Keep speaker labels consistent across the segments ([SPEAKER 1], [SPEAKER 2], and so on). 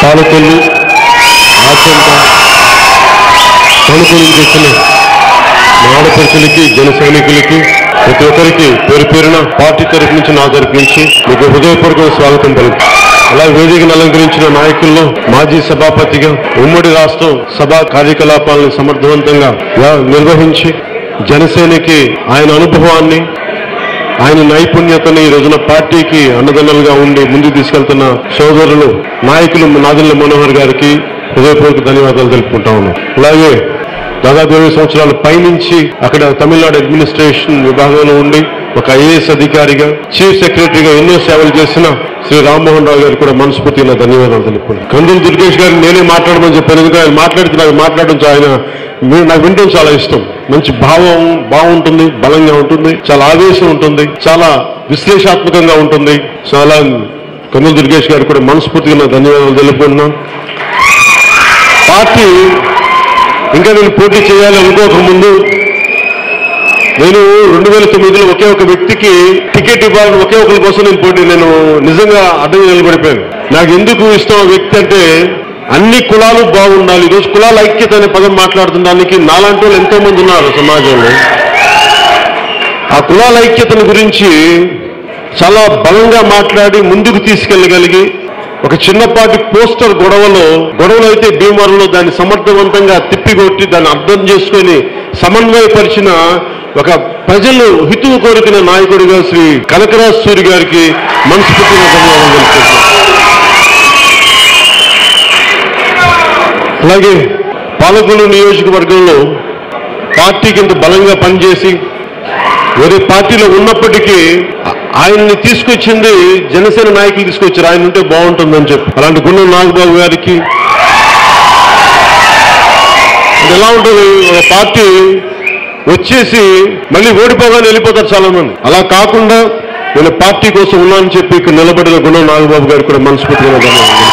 [SPEAKER 1] పాలకొల్లు ఆచంట తణుకు నుంచి వచ్చిన మా ఆడపడుచులకి జన సైనికులకి ప్రతి ఒక్కరికి పేరు పేరున పార్టీ తరపు నుంచి నా తరపు నుంచి మీకు హృదయపూర్వక స్వాగతం పలుకు అలాగే వేదికను అలంకరించిన నాయకుల్లో మాజీ సభాపతిగా ఉమ్మడి రాష్ట్రం సభా కార్యకలాపాలను సమర్థవంతంగా గా- నిర్వహించి జనసేనకి ఆయన అనుభవాన్ని ఆయన నైపుణ్యతని ఈ రోజున పార్టీకి అండదండలుగా ఉండి ముందుకు తీసుకెళ్తున్న సోదరులు నాయకులు నాదిల్ల మనోహర్ గారికి హృదయపూర్వక ధన్యవాదాలు తెలుపుకుంటా ఉన్నాం అలాగే దాదాపు ఇరవై సంవత్సరాల పైనుంచి అక్కడ తమిళనాడు అడ్మినిస్ట్రేషన్ విభాగంలో ఉండి ఒక ఐఏఎస్ అధికారిగా చీఫ్ సెక్రటరీగా ఎన్నో సేవలు చేసిన శ్రీ రామ్మోహన్ రావు గారికి కూడా మనస్ఫూర్తిగా నా ధన్యవాదాలు తెలుపుకున్నాను కందులు దుర్గేష్ గారిని నేనే మాట్లాడమని చెప్పాను ఎందుకంటే ఆయన మాట్లాడితే నాకు మాట్లాడడం చా- ఆయన మీ- నాకు వినడం చాలా ఇష్టం మంచి భావం బాగుంటుంది బలంగా ఉంటుంది చాలా ఆవేశం ఉంటుంది చాలా విశ్లేషాత్మకంగా ఉంటుంది చాలా కందులు దుర్గేష్ గారికి కూడా మనస్ఫూర్తిగా నా ధన్యవాదాలు తెలుపుకుంటున్నాను పార్టీ ఇంకా నేను పోటీ చేయాలి అనుకోక ముందు నేను రెండు వేల తొమ్మిదిలో ఒకే ఒక వ్యక్తికి టికెట్ ఇవ్వాలని ఒకే ఒకరి కోసం నేను పోటీ నేను నిజంగా అడ్డంగా నిలబడిపోయాను నాకు ఎందుకు ఇష్టం ఆ వ్యక్తి అంటే అన్ని కులాలు బాగుండాలి ఈరోజు కులాల ఐక్యత అనే పదం మాట్లాడుతుందానికి నాలాంటి వాళ్ళు ఎంతో మంది ఉన్నారు సమాజంలో ఆ కులాల ఐక్యతను గురించి చాలా బలంగా మాట్లాడి ముందుకు తీసుకెళ్ళగలిగి ఒక చిన్నపాటి పోస్టర్ గొడవలో గొడవలు అయితే భీమవరంలో దాన్ని సమర్థవంతంగా తిప్పికొట్టి దాన్ని అర్థం చేసుకొని సమన్వయపరిచిన ఒక ప్రజలు హితువు కోరుకున్న నాయకుడిగా శ్రీ కనకరాజ్ సూరి గారికి మనస్ఫూర్తిగా ధన్యవాదాలు తెలుపుతున్నాను అలాగే పాలకొల్లు నియోజకవర్గంలో పార్టీకి ఇంత బలంగా పనిచేసి వేరే పార్టీలో ఉన్నప్పటికీ ఆ- ఆయన్ని తీసుకొచ్చింది జనసేన నాయకులు తీసుకొచ్చారు ఆయన ఉంటే బాగుంటుందని చెప్పి అలాంటి గుండం నాగబాబు గారికి ఇది ఎలా ఉంటుంది ఒక పార్టీ వచ్చేసి మళ్ళీ ఓడిపోగానే వెళ్ళిపోతారు చాలా మంది అలా కాకుండా నేను పార్టీ కోసం ఉన్నానని చెప్పి ఇక్కడ నిలబడిన గుణం నాగబాబు గారికి కూడా మనస్ఫూర్తిగా ధన్యవాదాలు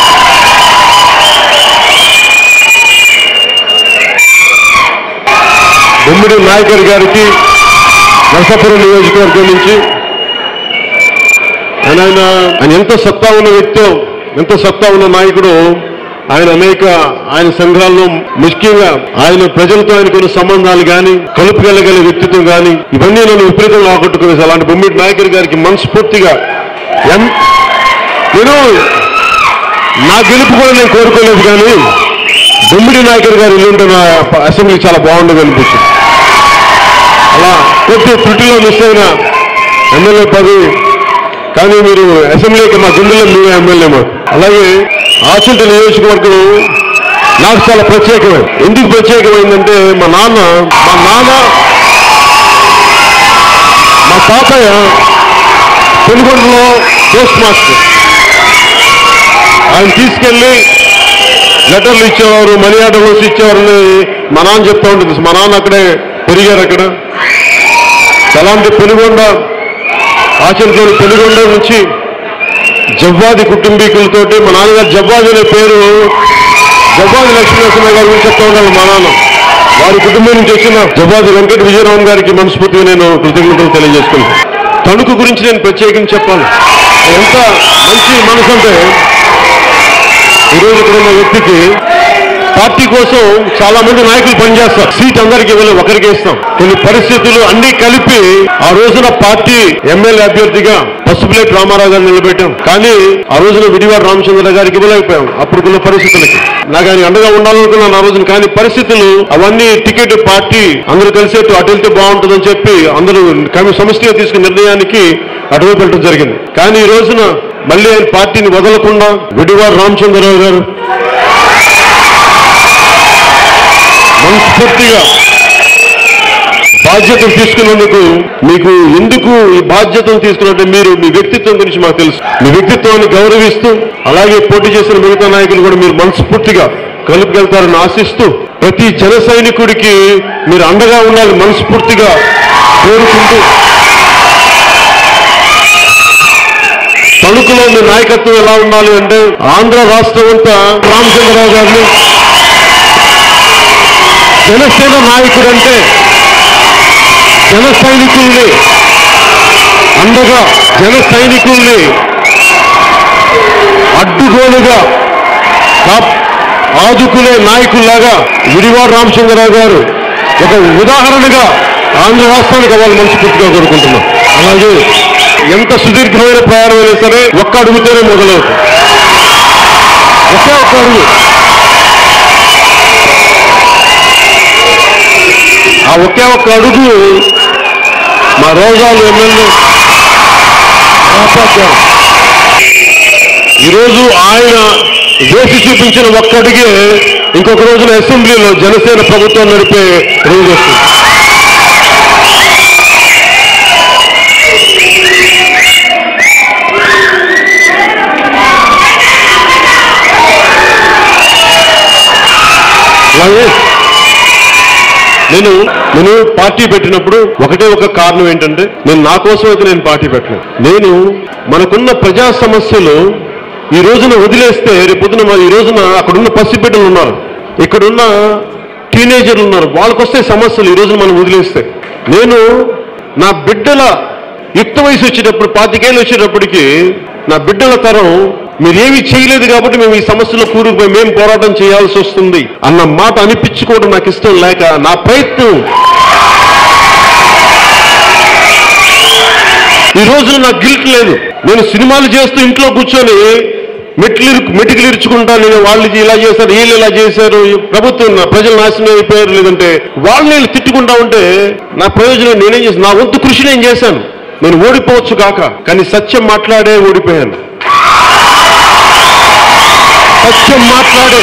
[SPEAKER 1] బొమ్మిడి నాయకర్ గారికి నరసాపురం నియోజకవర్గం నుంచి ఆయన ఆయన ఆయన ఎంత సత్తా ఉన్న వ్యక్తో ఎంత సత్తా ఉన్న నాయకుడు ఆయన అనేక ఆయన సంఘాల్లో ముఖ్యంగా ఆయన ప్రజలతో ఆయనకున్న సంబంధాలు కానీ కలుపుకెళ్ళగల వ్యక్తిత్వం కానీ ఇవన్నీ నన్ను విపరీతంగా ఆకట్టుకునేసి అలాంటి బొమ్మిడి నాయకర్ గారికి మనస్ఫూర్తిగా ఎన్- నేను నా గెలుపు కూడా నేను కోరుకోలేదు కానీ బొమ్మిడి నాయకర్ గారు ఇల్లుంటే నా అసెంబ్లీ చాలా బాగుండదు అనిపించింది అలా కొద్ది త్రుటిలో మిస్ అయిన ఎమ్మెల్యే పదవి కానీ మీరు అసెంబ్లీకి మా గుండెల్లో మీరే ఎమ్మెల్యే మా అలాగే ఆచంట నియోజకవర్గం నాకు చాలా ప్రత్యేకమే ఎందుకు ప్రత్యేకమైందంటే మా నాన్న మా నాన్న మా తాతయ్య పెనుగొండలో పోస్ట్ మాస్టర్ ఆయన తీసుకెళ్ళి లెటర్లు ఇచ్చేవారు మనీ ఆర్డర్స్ ఇచ్చేవారని మా నాన్న చెప్తా ఉంటుంది మా నాన్న అక్కడే పెరిగారు అక్కడ అలాంటి పెనుగొండ ఆచరణలోని పెనుగొండ నుంచి జవ్వాది కుటుంబీకులతోటి మా నాన్నగారు జవ్వాది అనే పేరు జవ్వాది లక్ష్మీనరసింహ గారి గురించి చెప్తా ఉండాలి మా నాన్న వారి కుటుంబం నుంచి వచ్చిన జవ్వాది వెంకట విజయరామన్ గారికి మనస్ఫూర్తిగా నేను కృతజ్ఞతలు తెలియజేసుకుంటాను తణుకు గురించి నేను ప్రత్యేకించి చెప్పాలి ఎంత మంచి మనసు అంటే ఈరోజు ఇక్కడ ఉన్న వ్యక్తికి పార్టీ కోసం చాలా మంది నాయకులు పనిచేస్తారు సీట్ అందరికి ఇవ్వలేదు ఒకరికి ఇస్తాం కొన్ని పరిస్థితులు అన్ని కలిపి ఆ రోజున పార్టీ ఎమ్మెల్యే అభ్యర్థిగా పసుపులేటి రామారావు గారిని నిలబెట్టాం కానీ ఆ రోజున విడివాడ రామచంద్ర గారికి ఇవ్వలేకపోయాం అప్పుడుకున్న పరిస్థితులకి నాకు ఆయన అండగా ఉండాలనుకున్నాను ఆ రోజున కానీ పరిస్థితులు అవన్నీ టికెట్ పార్టీ అందరూ కలిసేట్టు అటు వెళ్తే బాగుంటుందని చెప్పి అందరూ కమి సమిష్టిగా తీసుకున్న నిర్ణయానికి అటువైపు వెళ్ళడం జరిగింది కానీ ఈ రోజున మళ్ళీ ఆయన పార్టీని వదలకుండా విడివాడ రామచంద్రరావు గారు మనస్ఫూర్తిగా బాధ్యతలు తీసుకున్నందుకు మీకు ఎందుకు ఈ బాధ్యతలు తీసుకున్నట్టే మీరు మీ వ్యక్తిత్వం గురించి మాకు తెలుసు మీ వ్యక్తిత్వాన్ని గౌరవిస్తూ అలాగే పోటీ చేసిన మిగతా నాయకులు కూడా మీరు మనస్ఫూర్తిగా కలుపుకెళ్తారని ఆశిస్తూ ప్రతి జన సైనికుడికి మీరు అండగా ఉండాలి మనస్ఫూర్తిగా కోరుకుంటూ తణుకులో మీ నాయకత్వం ఎలా ఉండాలి అంటే ఆంధ్ర రాష్ట్రం అంతా రామచంద్రరావు గారిని జనసేన నాయకుడంటే జన సైనికుల్ని అండగా జన సైనికుల్ని అడ్డుగోలుగా కాప్- ఆదుకునే నాయకుల్లాగా విడివాడ రామచంద్రరావు గారు ఒక ఉదాహరణగా ఆంధ్ర రాష్ట్రానికి అవ్వాలి మనస్ఫూర్తిగా కోరుకుంటున్నాం అలాగే ఎంత సుదీర్ఘమైన ప్రయాణం అయినా సరే ఒక్క అడుగుతోనే మొదలవుతుంది ఒకే ఒక్క అడుగు ఆ ఒకే ఒక్క అడుగు మా రోజాలు ఎమ్మెల్యే రాపాక్ గారు ఈరోజు ఆయన వేసి చూపించిన ఒక్కడిగే ఇంకొక రోజున అసెంబ్లీలో జనసేన ప్రభుత్వం నడిపే రోజు వస్తుంది అలాగే నేను నేను పార్టీ పెట్టినప్పుడు ఒకటే ఒక కారణం ఏంటంటే నేను నా కోసం అయితే నేను పార్టీ పెట్టలేదు నేను మనకున్న ప్రజా సమస్యలు ఈ రోజున వదిలేస్తే రేపొద్దున మరి ఈ రోజున అక్కడున్న పసిబిడ్డలు ఉన్నారు ఇక్కడున్న టీనేజర్లు ఉన్నారు వాళ్ళకి వస్తే సమస్యలు ఈ రోజున మనం వదిలేస్తే నేను నా బిడ్డల యుక్త వయసు వచ్చేటప్పుడు పాతికేళ్ళు వచ్చేటప్పటికి నా బిడ్డల తరం మీరేమీ చేయలేదు కాబట్టి మేము ఈ సమస్యలో కూరుకుపోయి మేము పోరాటం చేయాల్సి వస్తుంది అన్న మాట అనిపించుకోవడం నాకు ఇష్టం లేక నా ప్రయత్నం ఈ రోజున నాకు గిల్ట్ లేదు నేను సినిమాలు చేస్తూ ఇంట్లో కూర్చొని మెట్లు మెటికలు ఇరుచుకుంటా నేను వాళ్ళు ఇలా చేశారు వీళ్ళు ఇలా చేశారు ఈ ప్రభుత్వం నా ప్రజలు నాశనం అయిపోయారు లేదంటే వాళ్ళు నేను తిట్టుకుంటా ఉంటే నా ప్రయోజనం నేనేం చేశాను నా వంతు కృషి నేను చేశాను నేను ఓడిపోవచ్చు కాక కానీ సత్యం మాట్లాడే ఓడిపోయాను సత్యం మాట్లాడే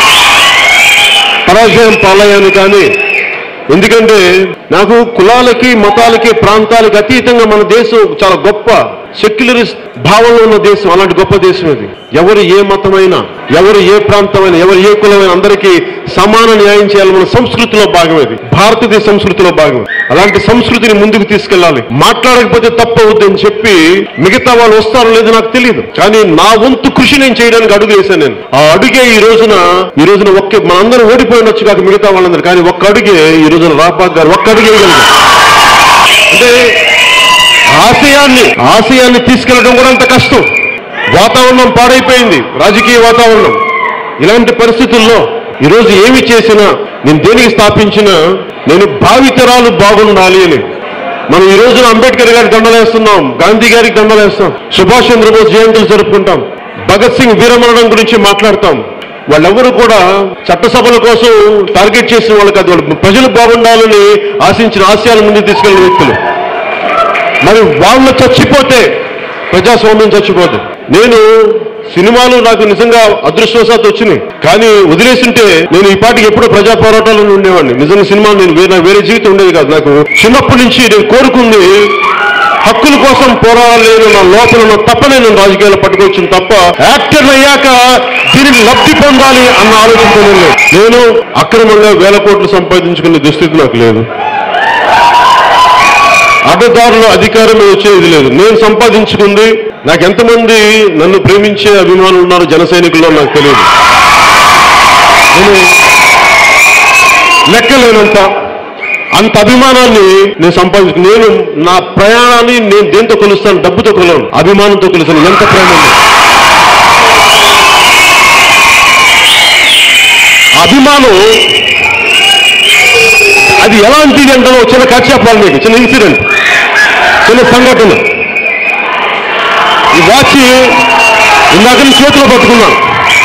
[SPEAKER 1] పరాజయం పాలయ్యాను కానీ ఎందుకంటే నాకు కులాలకి మతాలకి ప్రాంతాలకి అతీతంగా మన దేశం చాలా గొప్ప సెక్యులరిస్ట్ భావంలో ఉన్న దేశం అలాంటి గొప్ప దేశం ఇది ఎవరు ఏ మతమైనా ఎవరు ఏ ప్రాంతమైనా ఎవరు ఏ కులమైనా అందరికీ సమాన న్యాయం చేయాలి మన సంస్కృతిలో భాగం ఇది భారతదేశ సంస్కృతిలో భాగం అలాంటి సంస్కృతిని ముందుకు తీసుకెళ్ళాలి మాట్లాడకపోతే తప్పవద్దు అని చెప్పి మిగతా వాళ్ళు వస్తారో లేదో నాకు తెలియదు కానీ నా వంతు కృషి నేను చేయడానికి అడుగు వేశాను నేను ఆ అడుగే ఈ రోజున ఈ రోజున ఒక్క మనందరం ఓడిపోయినొచ్చు కాక మిగతా వాళ్ళందరూ కానీ ఒక్క అడుగే ఈ రోజున రాపాక్ గారు ఒక్క అడుగే వేయగలిగారు అంటే ఆశయాన్ని ఆశయాన్ని తీసుకెళ్ళడం కూడా అంత కష్టం వాతావరణం పాడైపోయింది రాజకీయ వాతావరణం ఇలాంటి పరిస్థితుల్లో ఈరోజు ఏమి చేసినా నేను దేనికి స్థాపించినా నేను భావితరాలు బాగుండాలి అని మనం ఈ రోజున అంబేద్కర్ గారికి దండలేస్తున్నాం గాంధీ గారికి దండలేస్తాం సుభాష్ చంద్రబోస్ జయంతులు జరుపుకుంటాం భగత్ సింగ్ వీరమరణం గురించి మాట్లాడతాం వాళ్ళెవరు కూడా చట్టసభల కోసం టార్గెట్ చేసిన వాళ్ళు కాదు వాళ్ళు ప్రజలు బాగుండాలని ఆశించిన ఆశయాల ముందుకు తీసుకెళ్లిన వ్యక్తులు మరి వాళ్ళు చచ్చిపోతే ప్రజాస్వామ్యం చచ్చిపోదు నేను సినిమాలు నాకు నిజంగా అదృష్టవశాత్తు వచ్చినాయి కానీ వదిలేసింటే నేను ఈ పాటికి ఎప్పుడూ ప్రజా పోరాటాలను ఉండేవాడిని నిజంగా సినిమా నేను వేరే వేరే జీవితం ఉండేది కాదు నాకు చిన్నప్పటి నుంచి నేను కోరుకుంది హక్కుల కోసం పోరాడాలని నా లోపల ఉన్న తప్పనే నేను రాజకీయాలు పట్టుకొచ్చింది తప్ప యాక్టర్ అయ్యాక దీనికి లబ్ధి పొందాలి అన్న ఆలోచనతో నేను లేను. నేను అక్రమంగా వేల కోట్లు సంపాదించుకునే దుస్థితి నాకు లేదు అడ్డదారుల అధికారం వచ్చేది లేదు నేను సంపాదించుకుంది నాకు ఎంతమంది నన్ను ప్రేమించే అభిమానులు ఉన్నారు జన సైనికుల్లో నాకు తెలియదు నేను లెక్కలేనంత అంత అభిమానాన్ని నేను సంపాదించు నేను నా ప్రయాణాన్ని నేను దేంతో కొలుస్తాను డబ్బుతో కొలవను అభిమానంతో కొలుస్తాను ఎంత ప్రేమ ఉంది. ఆ అభిమానం అది ఎలాంటిది అంటే ఒక చిన్న కథ చెప్పాలి మీకు చిన్న ఇన్సిడెంట్ చిన్న సంఘటన ఈ వాచ్ ఇందాక నేను చేతిలో పట్టుకున్నాను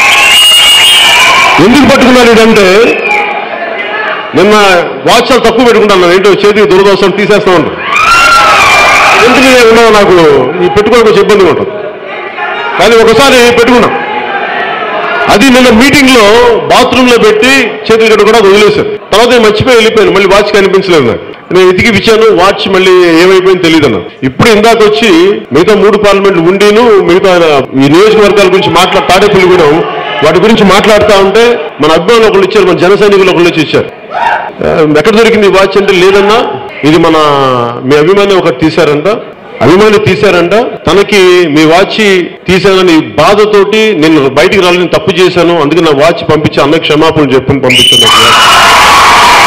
[SPEAKER 1] ఎందుకు పట్టుకున్నాను ఇదంటే నిన్న వాచ్ చాలా తక్కువ పెట్టుకుంటాను ఏంటో చేతికి దురదోషం తీసేస్తా ఉంటాను ఇంటి మీద ఉండవు నాకు ఈ పెట్టుకోవడం కొంచెం ఇబ్బందిగా ఉంటుంది కానీ ఒకసారి పెట్టుకున్నా అది నిన్న మీటింగ్ లో బాత్రూమ్ లో పెట్టి చేతులు కట్టు కూడా వదిలేశాను తర్వాత నేను మర్చిపోయి వెళ్ళిపోయాను మళ్ళీ వాచ్ కనిపించలేదు నాకు నేను ఇతికిపించాను వాచ్ మళ్ళీ ఏమైపోయింది తెలియదు అన్న ఇప్పుడు ఇందాక వచ్చి మిగతా మూడు పార్లమెంట్లు ఉండిను మిగతా ఈ నియోజకవర్గాల గురించి మాట్లా తాడేపల్లి కూడా వాటి గురించి మాట్లాడుతూ ఉంటే మన అభిమానులు ఒకళ్ళు ఇచ్చారు మన జన సైనికులు ఒకళ్ళు వచ్చి ఇచ్చారు ఆ, ఎక్కడ దొరికింది ఈ వాచ్ అంటే లేదన్నా ఇది మన మీ అభిమాని ఒకటి తీశారంట అభిమాని తీశారంట తనకి మీ వాచ్ తీశానని బాధతోటి నేను బయటికి రాలని తప్పు చేశాను అందుకే నా వాచ్ పంపించి అన్న క్షమాపణ చెప్పని పంపించాను నాకు వాచ్.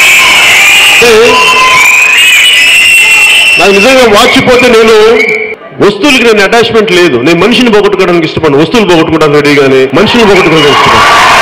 [SPEAKER 1] అంటే నాకు నిజంగా వాచ్ పోతే నేను వస్తువులకి నేను అటాచ్మెంట్ లేదు నేను మనిషిని పోగొట్టుకోవడానికి ఇష్టపడను వస్తువులు పోగొట్టుకోవడానికి రెడీ కానీ మనిషిని పోగొట్టుకోవడానికి ఇష్టపడను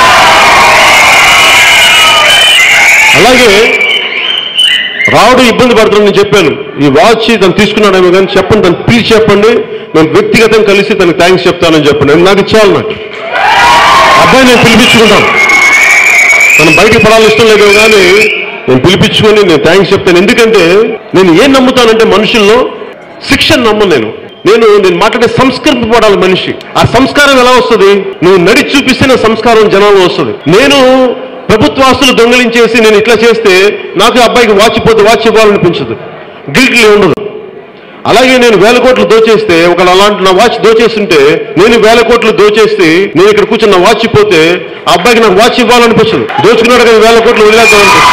[SPEAKER 1] అలాగే రావుడు ఇబ్బంది పడుతున్నాను నేను చెప్పాను ఈ వాచ్ తను తీసుకున్నాడేమో కానీ చెప్పండి తను పిలిచి చెప్పండి నేను వ్యక్తిగతంగా కలిసి తనకి థ్యాంక్స్ చెప్తానని చెప్పండి నేను నాకు ఇచ్చేయాలి నాకు అబ్బాయి నేను పిలిపించుకుంటాను తను బయటికి పడాలని ఇష్టం లేదు కానీ నేను పిలిపించుకొని నేను థ్యాంక్స్ చెప్తాను ఎందుకంటే నేను ఏం నమ్ముతానంటే మనుషుల్లో శిక్షణ నమ్మను నేను నేను నేను మాట్లాడే సంస్కరింపబడాలి మనిషి ఆ సంస్కారం ఎలా వస్తుంది నువ్వు నడి చూపిస్తేనే సంస్కారం జనంలో వస్తుంది నేను ప్రభుత్వ ఆస్తులు దొంగలించేసి నేను ఇట్లా చేస్తే నాకు ఈ అబ్బాయికి వాచ్ పోతే వాచ్ ఇవ్వాలనిపించదు గిల్ట్లీ ఉండదు అలాగే నేను వేల కోట్లు దోచేస్తే ఒక అలాంటి నా వాచ్ దోచేస్తుంటే నేను వేల కోట్లు దోచేస్తే నేను ఇక్కడ కూర్చున్న నా వాచ్ పోతే ఆ అబ్బాయికి నాకు వాచ్ ఇవ్వాలనిపించదు దోచుకున్నాడు కదా వేల కోట్లు వదిలేద్దామనిపిస్తుంది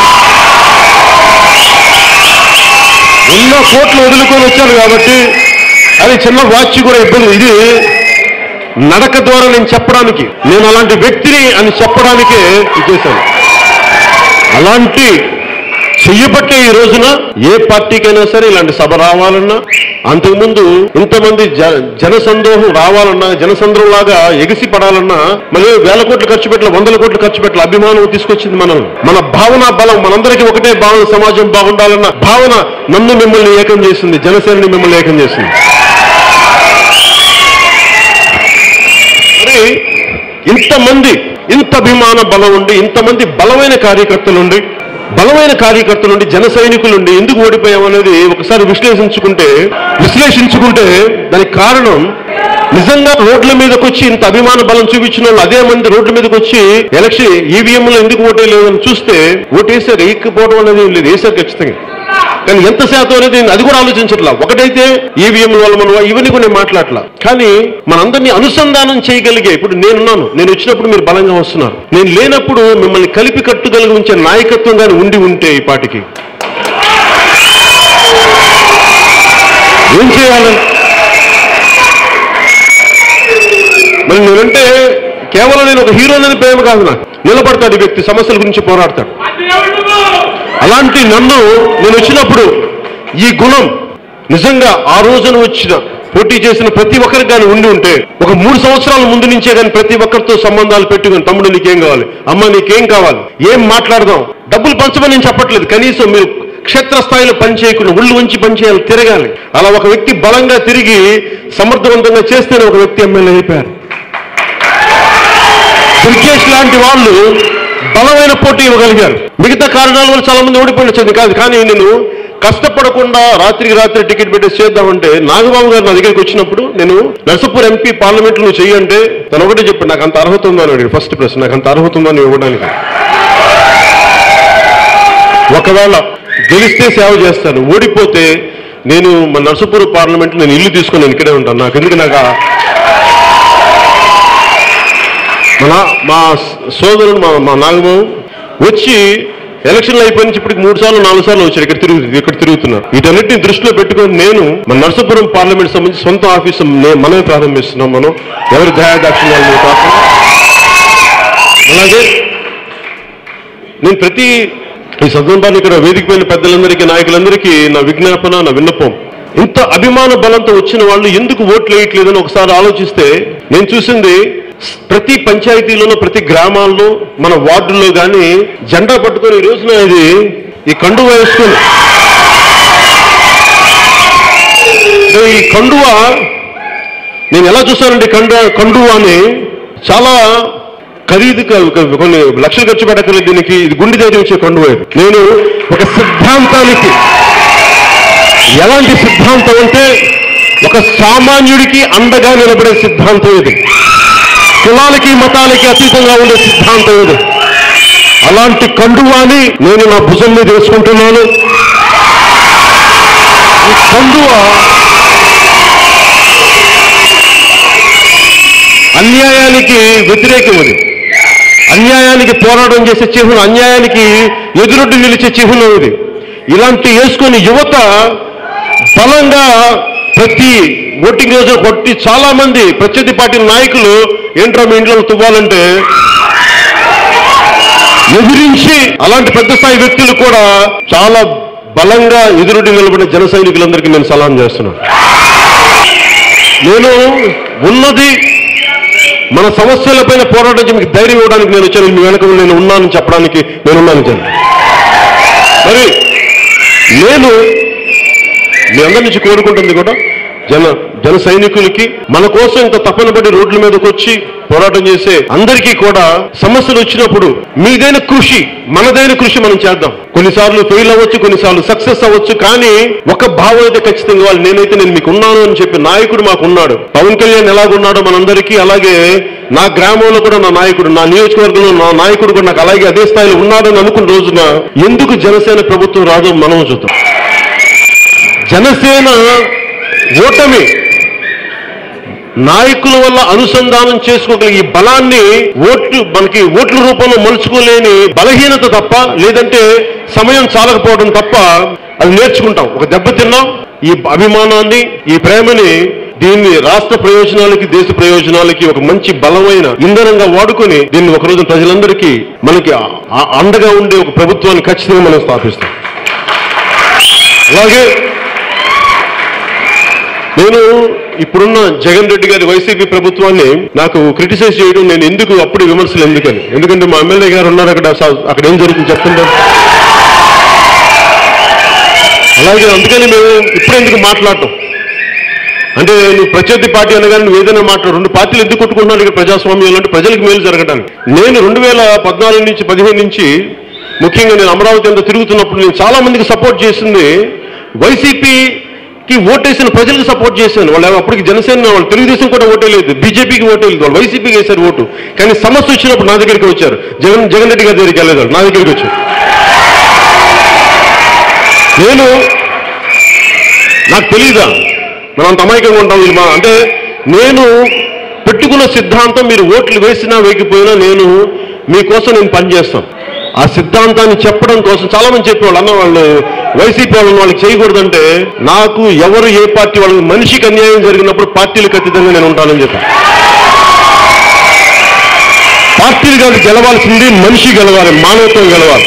[SPEAKER 1] ఎన్నో కోట్లు వదులుకొని వచ్చాను కాబట్టి అది చిన్న వాచ్ కూడా ఇబ్బంది ఇది నడక ద్వారా నేను చెప్పడానికి నేను అలాంటి వ్యక్తిని అని చెప్పడానికే ఇది చేశాను అలాంటి చెయ్యబట్టే ఈ రోజున ఏ పార్టీకైనా సరే ఇలాంటి సభ రావాలన్నా అంతకుముందు ఇంతమంది జ- జనసందోహం రావాలన్నా జనసంద్రం లాగా ఎగిసి పడాలన్నా మళ్ళీ వేల కోట్లు ఖర్చు పెట్టాలి వందల కోట్లు ఖర్చు పెట్టాలి అభిమానం తీసుకొచ్చింది మనం మన భావన బలం మనందరికీ ఒకటే భావన సమాజం బాగుండాలన్న భావన నన్ను మిమ్మల్ని ఏకం చేసింది జనసేనని మిమ్మల్ని ఏకం చేసింది మరి ఇంతమంది ఇంత అభిమాన బలం ఉండి ఇంతమంది బలమైన కార్యకర్తలు ఉండి బలమైన కార్యకర్తలు ఉండి జన సైనికులు ఉండి ఎందుకు ఓడిపోయామనేది ఒకసారి విశ్లేషించుకుంటే విశ్లేషించుకుంటే దానికి కారణం నిజంగా రోడ్ల మీదకి వచ్చి ఇంత అభిమాన బలం చూపించిన వాళ్ళు అదే మంది రోడ్ల మీదకి వచ్చి ఎలక్షన్ ఈవీఎంలో ఎందుకు ఓటేయలేదని చూస్తే ఓటేసారు ఎక్కిపోవడం అనేది లేదు వేసారు ఖచ్చితంగా కానీ ఎంత శాతం అనేది నేను అది కూడా ఆలోచించట్లా ఒకటైతే ఈవీఎం వల్ల మనం ఇవన్నీ కూడా నేను మాట్లాడలా కానీ మనందరినీ అనుసంధానం చేయగలిగే ఇప్పుడు నేనున్నాను నేను వచ్చినప్పుడు మీరు బలంగా వస్తున్నారు నేను లేనప్పుడు మిమ్మల్ని కలిపి కట్టుగలిగి ఉంచే నాయకత్వం కానీ ఉండి ఉంటే ఈ పాటికి ఏం చేయాలి మరి నేనంటే కేవలం నేను ఒక హీరోనని ప్రేమ కాదు నాకు నిలబడతాడు ఈ వ్యక్తి సమస్యల గురించి పోరాడతాడు అలాంటి నన్ను నేను వచ్చినప్పుడు ఈ గుణం నిజంగా ఆ రోజున వచ్చిన పోటీ చేసిన ప్రతి ఒక్కరికి కానీ ఉండి ఉంటే ఒక మూడు సంవత్సరాల ముందు నుంచే కానీ ప్రతి ఒక్కరితో సంబంధాలు పెట్టుకుని తమ్ముడు నీకేం కావాలి అమ్మ నీకేం కావాలి ఏం మాట్లాడదాం డబ్బులు పంచమని నేను చెప్పట్లేదు కనీసం మీరు క్షేత్రస్థాయిలో పని చేయకుండా ఉళ్ళు ఉంచి పని చేయాలి తిరగాలి అలా ఒక వ్యక్తి బలంగా తిరిగి సమర్థవంతంగా చేస్తేనే ఒక వ్యక్తి ఎమ్మెల్యే అయిపోయారు దుర్గేష్ లాంటి వాళ్ళు బలమైన పోటీ ఇవ్వగలిగారు మిగతా కారణాల వల్ల చాలా మంది ఓడిపోయింది కాదు కానీ నేను కష్టపడకుండా రాత్రికి రాత్రి టికెట్ పెట్టేసి చేద్దామంటే నాగబాబు గారు నా దగ్గరికి వచ్చినప్పుడు నేను నరసపూర్ ఎంపీ పార్లమెంట్ నువ్వు చెయ్యంటే తను ఒకటే చెప్పాడు నాకు అంత అర్హత ఉందో అని అడిగాడు ఫస్ట్ ప్రశ్న నాకు అంత అర్హత ఉందో అని ఇవ్వడానికి ఒకవేళ గెలిస్తే సేవ చేస్తాను ఓడిపోతే నేను మన నరసపూర్ పార్లమెంట్ నేను ఇల్లు తీసుకొని నేను ఇక్కడే ఉంటాను నాకు ఎందుకు నాకు ఆ- మన మా సోదరుడు మా మా నాగబాబు వచ్చి ఎలక్షన్లు అయిపోయి నుంచి ఇప్పటికి మూడు సార్లు నాలుగు సార్లు వచ్చాడు ఇక్కడ తిరుగు ఇక్కడ తిరుగుతున్నారు వీటన్నిటిని దృష్టిలో పెట్టుకొని నేను మన నర్సాపురం పార్లమెంట్ సంబంధించి సొంత ఆఫీసు నే- మనమే ప్రారంభిస్తున్నాం మనం ఎవరి దయాదాక్షిణ్యాలు కాకుండా అలాగే నేను ప్రతి ఈ సందర్భాన్ని ఇక్కడ వేదిక పైన పెద్దలందరికీ నాయకులందరికీ నా విజ్ఞాపన నా విన్నపం ఇంత అభిమాన బలంతో వచ్చిన వాళ్ళు ఎందుకు ఓట్లు వేయట్లేదని ఒకసారి ఆలోచిస్తే నేను చూసింది ప్రతి పంచాయతీలోనూ ప్రతి గ్రామాల్లో మన వార్డుల్లో కానీ జెండా పట్టుకొని ఈ రోజున ఇది ఈ కండువ వేసుకొని అంటే ఈ కండువ నేను ఎలా చూస్తానంటే కండ కండువాని చాలా ఖరీదు క- క- కొన్ని లక్షలు ఖర్చు పెట్టకలేదు దీనికి ఇది గుండె ధైర్యం ఇచ్చే కండువ ఇది. నేను ఒక సిద్ధాంతానికి ఎలాంటి సిద్ధాంతం అంటే ఒక సామాన్యుడికి అండగా నిలబడే సిద్ధాంతం ఇది కులాలకి మతాలకి అతీతంగా ఉండే సిద్ధాంతం ఇది అలాంటి కండువాని నేను నా భుజం మీద వేసుకుంటున్నాను ఈ కండువ అన్యాయానికి వ్యతిరేకం అది అన్యాయానికి పోరాటం చేసే చిహ్నం అన్యాయానికి ఎదురొడ్డి నిలిచే చిహ్నం ఇది ఇలాంటి వేసుకొని యువత బలంగా ప్రతి ఓటింగ్ రోజు కొట్టి చాలా మంది ప్రత్యర్థి పార్టీ నాయకులు ఏంట్రా మీ ఇంట్లో తువ్వాలంటే ఎదిరించి అలాంటి పెద్ద స్థాయి వ్యక్తులు కూడా చాలా బలంగా ఎదురుడి నిలబడిన జన సైనికులందరికీ నేను సలాం చేస్తున్నాను నేను ఉన్నది మన సమస్యలపైన పోరాటం చేసి మీకు ధైర్యం ఇవ్వడానికి నేను వచ్చాను మీ వెనక నేను ఉన్నానని చెప్పడానికి నేను ఉన్నాను జన మరి నేను మీ అందరి నుంచి కోరుకుంటుంది కూడా జన జన సైనికులకి మన కోసం ఇంత తపన పడి రోడ్ల మీదకి వచ్చి పోరాటం చేసే అందరికీ కూడా సమస్యలు వచ్చినప్పుడు మీదైన కృషి మనదైన కృషి మనం చేద్దాం కొన్నిసార్లు ఫెయిల్ అవ్వచ్చు కొన్నిసార్లు సక్సెస్ అవ్వచ్చు కానీ ఒక భావం అయితే ఖచ్చితంగా వాళ్ళు నేనైతే నేను మీకు ఉన్నాను అని చెప్పి నాయకుడు మాకు ఉన్నాడు పవన్ కళ్యాణ్ ఎలాగున్నాడో మనందరికీ అలాగే నా గ్రామంలో కూడా నా నాయకుడు నా నియోజకవర్గంలో నా నాయకుడు కూడా నాకు అలాగే అదే స్థాయిలో ఉన్నాడని అనుకున్న రోజున ఎందుకు జనసేన ప్రభుత్వం రాదో మనం చూద్దాం జనసేన ఓటమి నాయకుల వల్ల అనుసంధానం చేసుకోగలిగే ఈ బలాన్ని ఓట్లు మనకి ఓట్ల రూపంలో మలుచుకోలేని బలహీనత తప్ప లేదంటే సమయం చాలకపోవడం తప్ప అది నేర్చుకుంటాం ఒక దెబ్బ తిన్నాం ఈ అభిమానాన్ని ఈ ప్రేమని దీన్ని రాష్ట్ర ప్రయోజనాలకి దేశ ప్రయోజనాలకి ఒక మంచి బలమైన ఇంధనంగా వాడుకొని దీన్ని ఒక రోజు ప్రజలందరికీ మనకి ఆ- అండగా ఉండే ఒక ప్రభుత్వాన్ని ఖచ్చితంగా మనం స్థాపిస్తాం అలాగే నేను ఇప్పుడున్న జగన్ రెడ్డి గారి వైసీపీ ప్రభుత్వాన్ని నాకు క్రిటిసైజ్ చేయడం నేను ఎందుకు అప్పుడు విమర్శలు ఎందుకని ఎందుకంటే మా ఎమ్మెల్యే గారు ఉన్నారు అక్కడ స- అక్కడ ఏం జరుగుతుంది చెప్తుంటే అలాగే అందుకని మేము ఇప్పుడు ఎందుకు మాట్లాడటం అంటే నువ్వు ప్రత్యర్థి పార్టీ అనగానే నువ్వు ఏదైనా మాట్లాడు రెండు పార్టీలు ఎందుకు కొట్టుకుంటున్నాడు ఇక్కడ ప్రజాస్వామ్యంలో అంటే ప్రజలకు మేలు జరగడానికి నేను రెండు వేల పద్నాలుగు నుంచి పదిహేను నుంచి ముఖ్యంగా నేను అమరావతి అంతా తిరుగుతున్నప్పుడు నేను చాలా మందికి సపోర్ట్ చేసింది వైసీపీకి ఓటేసిన ప్రజలకు సపోర్ట్ చేశాను వాళ్ళు అప్పటికి జనసేన వాళ్ళు తెలుగుదేశం కూడా ఓటేలేదు బీజేపీకి ఓటేలేదు వాళ్ళు వైసీపీకి వేశారు ఓటు కానీ సమస్య వచ్చినప్పుడు నా దగ్గరికి వచ్చారు జగన్ జగన్ రెడ్డి గారి దగ్గరికి వెళ్ళలేదు వాళ్ళు, నా దగ్గరికి వచ్చారు నేను నాకు తెలీదా మనం అంత అమాయకంగా ఉంటాం వీళ్ళు మా అంటే నేను పెట్టుకున్న సిద్ధాంతం మీరు ఓట్లు వేసినా వేయకపోయినా నేను మీకోసం నేను పనిచేస్తాను ఆ సిద్ధాంతాన్ని చెప్పడం కోసం చాలా మంది చెప్పేవాళ్ళు అన్న వాళ్ళు వైసీపీ వాళ్ళని వాళ్ళకి చేయకూడదంటే నాకు ఎవరు ఏ పార్టీ వాళ్ళకి మనిషికి అన్యాయం జరిగినప్పుడు పార్టీలకు అతీతంగా నేను ఉంటానని చెప్పాను పార్టీలు కాదు గెలవాల్సింది మనిషి గెలవాలి మానవత్వం గెలవాలి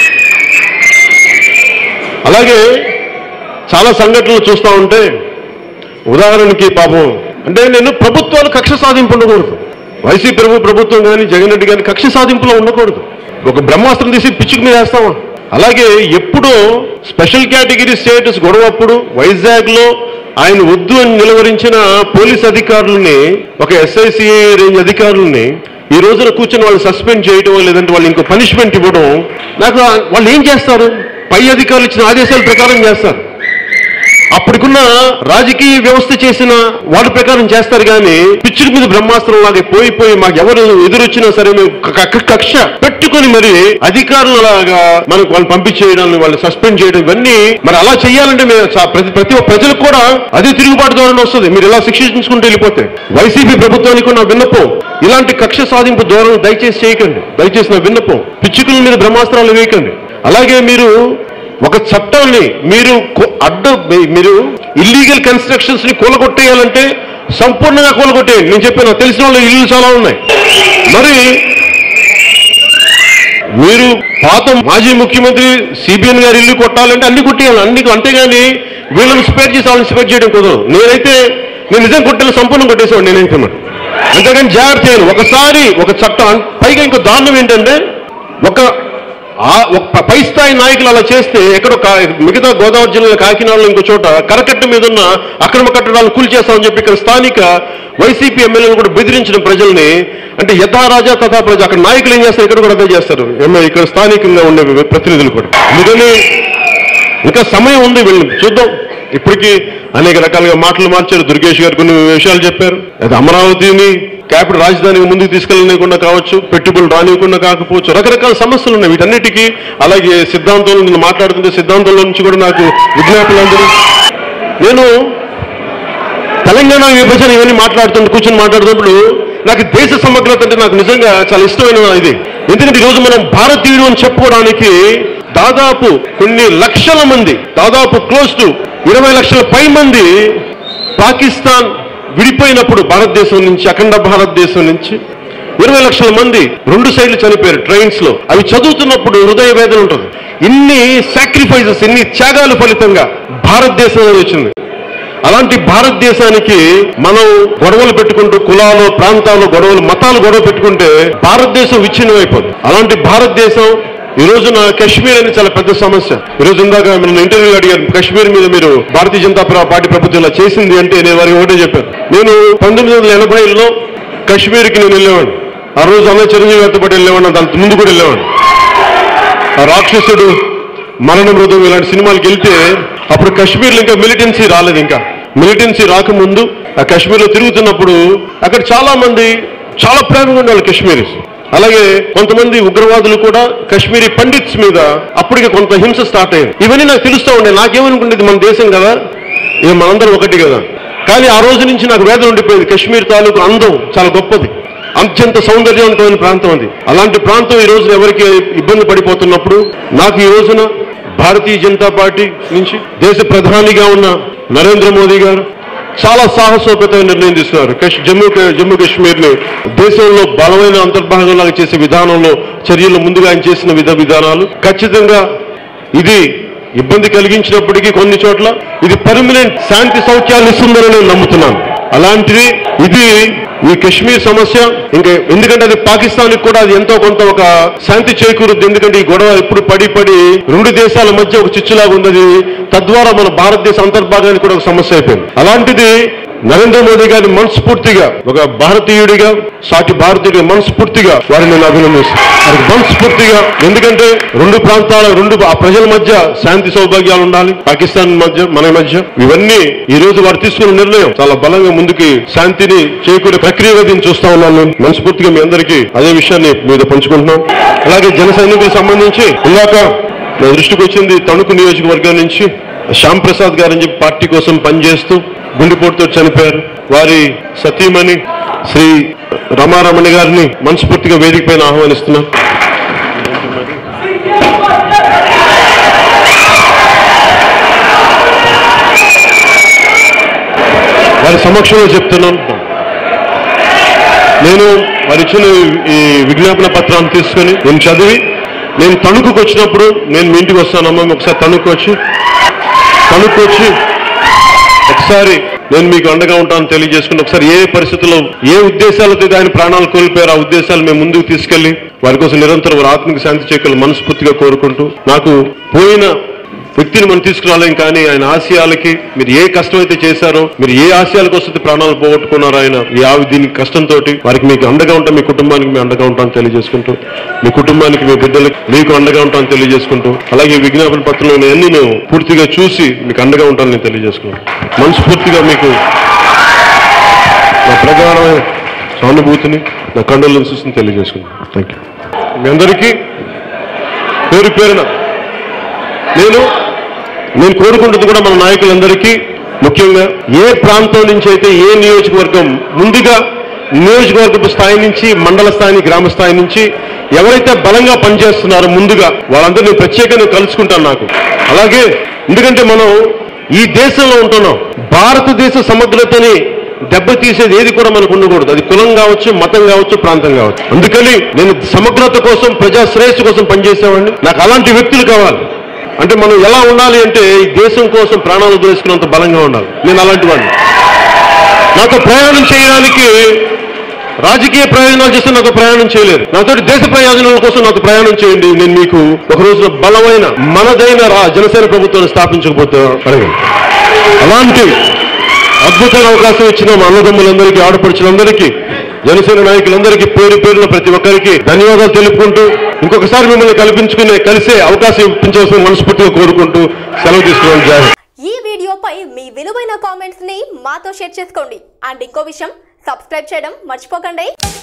[SPEAKER 1] అలాగే చాలా సంఘటనలు చూస్తూ ఉంటే ఉదాహరణకి పాపం అంటే నేను ప్రభుత్వాలు కక్ష సాధింపు ఉండకూడదు వైసీపీ ప్రభు ప్రభుత్వం కానీ జగన్ రెడ్డి కానీ కక్ష సాధింపులో ఉండకూడదు ఒక బ్రహ్మాస్త్రం తీసి పిచ్చుకు మీద వేస్తామా అలాగే ఎప్పుడో స్పెషల్ కేటగిరీ స్టేటస్ గొడవప్పుడు వైజాగ్ లో ఆయన వద్దు అని నిలవరించిన పోలీస్ అధికారులని ఒక ఎస్ఐసిఐ రేంజ్ అధికారులని ఈ రోజున కూర్చొని వాళ్ళు సస్పెండ్ చేయడం లేదంటే వాళ్ళు ఇంకో పనిష్మెంట్ ఇవ్వడం నాకు ఆ- వాళ్ళు ఏం చేస్తారు పై అధికారులు ఇచ్చిన ఆదేశాల ప్రకారం చేస్తారు అప్పటికున్న రాజకీయ వ్యవస్థ చేసిన వాటి ప్రకారం చేస్తారు కానీ పిచ్చుడి మీద బ్రహ్మాస్త్రం లాగా పోయి పోయి మాకు ఎవరు ఎదురొచ్చినా సరే మేము క- క- కక్ష పెట్టుకొని మరి అధికారులు అలాగా మనకు వాళ్ళు పంపించేయడం వాళ్ళు సస్పెండ్ చేయడం ఇవన్నీ మరి అలా చేయాలంటే మేము చా- ప్రతి ప్రతి ఒక్క ప్రజలకు కూడా అదే తిరుగుబాటు ధోరణి వస్తుంది మీరు ఇలా శిక్షించుకుంటూ వెళ్ళిపోతే వైసీపీ ప్రభుత్వానికి నా విన్నపం ఇలాంటి కక్ష సాధింపు ధోరణి దయచేసి చేయకండి దయచేసి నా విన్నపం పిచ్చుకల మీద బ్రహ్మాస్త్రాలు వేయకండి అలాగే మీరు ఒక చట్టాన్ని మీరు కొ- అడ్డ మీ- మీరు ఇల్లీగల్ కన్స్ట్రక్షన్స్ ని కూలగొట్టేయాలంటే సంపూర్ణంగా కూలగొట్టేయండి నేను చెప్పాను తెలిసిన వాళ్ళు ఇల్లు చాలా ఉన్నాయి మరి మీరు పాత మాజీ ముఖ్యమంత్రి సిబిఎన్ గారి ఇల్లు కొట్టాలంటే అన్ని కొట్టేయాలి అన్ని అంతేగాని వీళ్ళని స్పేర్ చేసి వాళ్ళని స్పేర్ చేయడం కుదరదు నేనైతే నేను నిజం కొట్టాను సంపూర్ణం కొట్టేసాను నేనైతే మరి అంతేగాని జాగ్రత్త చేయను ఒకసారి ఒక చట్టం పైగా ఇంకో దారుణం ఏంటంటే ఒక ఆ ఒక ప- పై స్థాయి నాయకులు అలా చేస్తే ఎక్కడో కా- మిగతా గోదావరి జిల్లా కాకినాడలో ఇంకో చోట కరకట్ట మీద ఉన్న అక్రమ కట్టడాలు కూల్చేస్తామని చెప్పి ఇక్కడ స్థానిక వైసీపీ ఎమ్మెల్యేలు కూడా బెదిరించిన ప్రజల్ని అంటే యథా రాజా తథా ప్రజ అక్కడ నాయకులు ఏం చేస్తారు ఇక్కడ కూడా అదే చేస్తారు ఎమ్మె- ఇక్కడ స్థానికంగా ఉండే ప్రతినిధులు కూడా అందుకని ఇంకా సమయం ఉంది వీళ్ళని చూద్దాం ఇప్పటికీ అనేక రకాలుగా మాటలు మార్చారు దుర్గేష్ గారు కొన్ని విషయాలు చెప్పారు అది అమరావతిని క్యాపిటల్ రాజధానికి ముందుకు తీసుకెళ్ళనివ్వకుండా కావచ్చు పెట్టుబడులు రానివ్వకుండా కాకపోవచ్చు రకరకాల సమస్యలు ఉన్నాయి వీటన్నిటికీ అలాగే సిద్ధాంతంలో నేను మాట్లాడుతుంటే సిద్ధాంతంలో నుంచి కూడా నాకు విజ్ఞాపనలు అందరూ నేను తెలంగాణ విభజన ఇవన్నీ మాట్లాడుతుంటే కూర్చొని మాట్లాడుతున్నప్పుడు నాకు దేశ సమగ్రత అంటే నాకు నిజంగా చాలా ఇష్టమైన ఇది ఎందుకంటే ఈరోజు మనం భారతీయుడు అని చెప్పుకోవడానికి దాదాపు కొన్ని లక్షల మంది దాదాపు క్లోజ్ టు ఇరవై లక్షల పై మంది పాకిస్తాన్ విడిపోయినప్పుడు భారతదేశం నుంచి అఖండ భారతదేశం నుంచి ఇరవై లక్షల మంది రెండు సైడ్లు చనిపోయారు ట్రైన్స్ లో అవి చదువుతున్నప్పుడు హృదయ వేదన ఉంటుంది ఇన్ని సాక్రిఫైసెస్ ఇన్ని త్యాగాల ఫలితంగా భారతదేశం అనేది వచ్చింది అలాంటి భారతదేశానికి మనం గొడవలు పెట్టుకుంటూ కులాలు ప్రాంతాలు గొడవలు మతాలు గొడవ పెట్టుకుంటే భారతదేశం విచ్ఛిన్నం అయిపోతుంది అలాంటి భారతదేశం ఈ రోజున కశ్మీర్ అనేది చాలా పెద్ద సమస్య ఈ రోజు ఇందాక నన్ను ఇంటర్వ్యూ అడిగారు కశ్మీర్ మీద మీరు భారతీయ జనతా ప్ర- పార్టీ ప్రభుత్వం ఇలా చేసింది అంటే నేను వారికి ఒకటే చెప్పాను నేను పంతొమ్మిది వందల ఎనభైలో కశ్మీర్కి నేను వెళ్ళేవాడిని ఆ రోజు అన్న చిరంజీవి గారితో పాటు వెళ్ళేవాడిని దాని ముందు కూడా వెళ్ళేవాడిని ఆ రాక్షసుడు మరణ మృదం ఇలాంటి సినిమాలకు వెళ్తే అప్పుడు కాశ్మీర్లో ఇంకా మిలిటెన్సీ రాలేదు ఇంకా మిలిటెన్సీ రాకముందు ఆ కాశ్మీర్లో తిరుగుతున్నప్పుడు అక్కడ చాలా మంది చాలా ప్రేమగా ఉండేవాళ్ళు కాశ్మీరీస్ అలాగే కొంతమంది ఉగ్రవాదులు కూడా కాశ్మీరీ పండిట్స్ మీద అప్పటికి కొంత హింస స్టార్ట్ అయ్యింది ఇవన్నీ నాకు తెలుస్తూ ఉండే నాకేమనుకుండేది మన దేశం కదా ఇక మనందరం ఒకటి కదా కానీ ఆ రోజు నుంచి నాకు వేదన ఉండిపోయింది కాశ్మీర్ తాలూకు అందం చాలా గొప్పది అత్యంత సౌందర్యవంతమైన ప్రాంతం అది అలాంటి ప్రాంతం ఈ రోజున ఎవరికి ఇబ్బంది పడిపోతున్నప్పుడు నాకు ఈ రోజున భారతీయ జనతా పార్టీ నుంచి దేశ ప్రధానిగా ఉన్న నరేంద్ర మోదీ గారు చాలా సాహసోపేతమైన నిర్ణయం తీసుకున్నారు కష్- జమ్మూ క- జమ్మూ కాశ్మీర్ ని దేశంలో బలమైన అంతర్భాగంలాగా చేసే విధానంలో చర్యలు ముందుగా ఆయన చేసిన విధ విధానాలు ఖచ్చితంగా ఇది ఇబ్బంది కలిగించినప్పటికీ కొన్ని చోట్ల ఇది పర్మనెంట్ శాంతి సౌఖ్యాలు ఇస్తుందని నేను నమ్ముతున్నాను అలాంటిది ఇది ఈ కశ్మీర్ సమస్య ఇంకా ఎందుకంటే అది పాకిస్తాన్ కూడా అది ఎంతో కొంత ఒక శాంతి చేకూరుద్ది ఎందుకంటే ఈ గొడవ ఎప్పుడు పడి పడి రెండు దేశాల మధ్య ఒక చిచ్చులాగా ఉన్నది తద్వారా మన భారతదేశ అంతర్భాగానికి కూడా ఒక సమస్య అయిపోయింది అలాంటిది నరేంద్ర మోదీ గారిని మనస్ఫూర్తిగా ఒక భారతీయుడిగా సాటి భారతీయుడిగా మనస్ఫూర్తిగా వారిని నేను అభినందిస్తాను వారికి మనస్ఫూర్తిగా ఎందుకంటే రెండు ప్రాంతాల రెండు ఆ ప్రజల మధ్య శాంతి సౌభాగ్యాలు ఉండాలి పాకిస్తాన్ మధ్య మన మధ్య ఇవన్నీ ఈ రోజు వారు తీసుకున్న నిర్ణయం చాలా బలంగా ముందుకి శాంతిని చేకూరే ప్రక్రియగా దీన్ని చూస్తా ఉన్నాను నేను. మనస్ఫూర్తిగా మీ అందరికీ అదే విషయాన్ని మీద పంచుకుంటున్నాం అలాగే జన సైనికులకు సంబంధించి ఇందాక నా దృష్టికి వచ్చింది తణుకు నియోజకవర్గం నుంచి శ్యామ్ ప్రసాద్ గారు అని చెప్పి పార్టీ కోసం పనిచేస్తూ గుండెపోటుతో చనిపోయారు వారి సతీమణి శ్రీ రమారమణ గారిని మనస్ఫూర్తిగా వేదిక పైన ఆహ్వానిస్తున్నాం వారి సమక్షంలో చెప్తున్నాను నేను వారు ఇచ్చిన ఈ విజ్ఞాపన పత్రాన్ని తీసుకొని నేను చదివి నేను తణుకుకు వచ్చినప్పుడు నేను మీ ఇంటికి వస్తానమ్మా ఒకసారి తణుకు వచ్చి తణుకు వచ్చి ఒకసారి నేను మీకు అండగా ఉంటానని తెలియజేసుకుని ఒకసారి ఏ పరిస్థితుల్లో ఏ ఉద్దేశాలతో అయితే ఆయన ప్రాణాలు కోల్పోయారు ఆ ఉద్దేశాలు మేము ముందుకు తీసుకెళ్లి వారి కోసం నిరంతరం వారి ఆత్మిక శాంతి చేకలు మనస్ఫూర్తిగా కోరుకుంటూ నాకు పోయిన వ్యక్తిని మనం తీసుకురాలేం కానీ ఆయన ఆశయాలకి మీరు ఏ కష్టం అయితే చేశారో మీరు ఏ ఆశయాల కోసం అయితే ప్రాణాలు పోగొట్టుకున్నారో ఆయన ఈ ఆ దీని కష్టంతో వారికి మీకు అండగా ఉంటాం మీ కుటుంబానికి మీ అండగా ఉంటామని తెలియజేసుకుంటూ మీ కుటుంబానికి మీ బిడ్డలకి మీకు అండగా ఉంటామని తెలియజేసుకుంటూ అలాగే ఈ విజ్ఞాపన పత్రంలో అన్ని నేను పూర్తిగా చూసి మీకు అండగా ఉంటానని నేను తెలియజేసుకున్నాను మనస్ఫూర్తిగా మీకు నా ప్రగాఢమైన సానుభూతిని నా కండలను చూసి తెలియజేసుకున్నాను థ్యాంక్ యూ మీ అందరికీ పేరు పేరున నేను నేను కోరుకుంటుంది కూడా మన నాయకులందరికీ ముఖ్యంగా ఏ ప్రాంతం నుంచి అయితే ఏ నియోజకవర్గం ముందుగా నియోజకవర్గపు స్థాయి నుంచి మండల స్థాయి గ్రామ స్థాయి నుంచి ఎవరైతే బలంగా పనిచేస్తున్నారో ముందుగా వాళ్ళందరినీ ప్రత్యేకంగా కలుసుకుంటాను నాకు అలాగే ఎందుకంటే మనం ఈ దేశంలో ఉంటున్నాం భారతదేశ సమగ్రతని దెబ్బతీసేది ఏది కూడా మనకు ఉండకూడదు అది కులం కావచ్చు మతం కావచ్చు ప్రాంతం కావచ్చు అందుకని నేను సమగ్రత కోసం ప్రజా శ్రేయస్సు కోసం పనిచేసేవాడిని నాకు అలాంటి వ్యక్తులు కావాలి అంటే మనం ఎలా ఉండాలి అంటే ఈ దేశం కోసం ప్రాణాలు దోసుకున్నంత బలంగా ఉండాలి నేను అలాంటి వాడిని నాతో ప్రయాణం చేయడానికి రాజకీయ ప్రయోజనాలు చేస్తే నాతో ప్రయాణం చేయలేరు నాతో దేశ ప్రయోజనాల కోసం నాతో ప్రయాణం చేయండి నేను మీకు ఒక రోజున బలమైన మనదైన రా జనసేన ప్రభుత్వాన్ని స్థాపించకపోతే అడగండి అలాంటి అద్భుతమైన అవకాశం ఇచ్చిన మా అన్నదమ్ములందరికీ ఆడపడుచులందరికీ జనసేన నాయకులందరికీ పేరు పేరున ప్రతి ఒక్కరికి ధన్యవాదాలు తెలుపుకుంటూ ఇంకొకసారి మిమ్మల్ని కల్పించుకునే కలిసే అవకాశం ఇప్పించవలసిన మనస్ఫూర్తిగా కోరుకుంటూ సెలవు తీసుకున్నాను జాయ్
[SPEAKER 2] ఈ వీడియోపై మీ విలువైన కామెంట్స్ ని మాతో షేర్ చేసుకోండి అండ్ ఇంకో విషయం సబ్స్క్రైబ్ చేయడం మర్చిపోకండి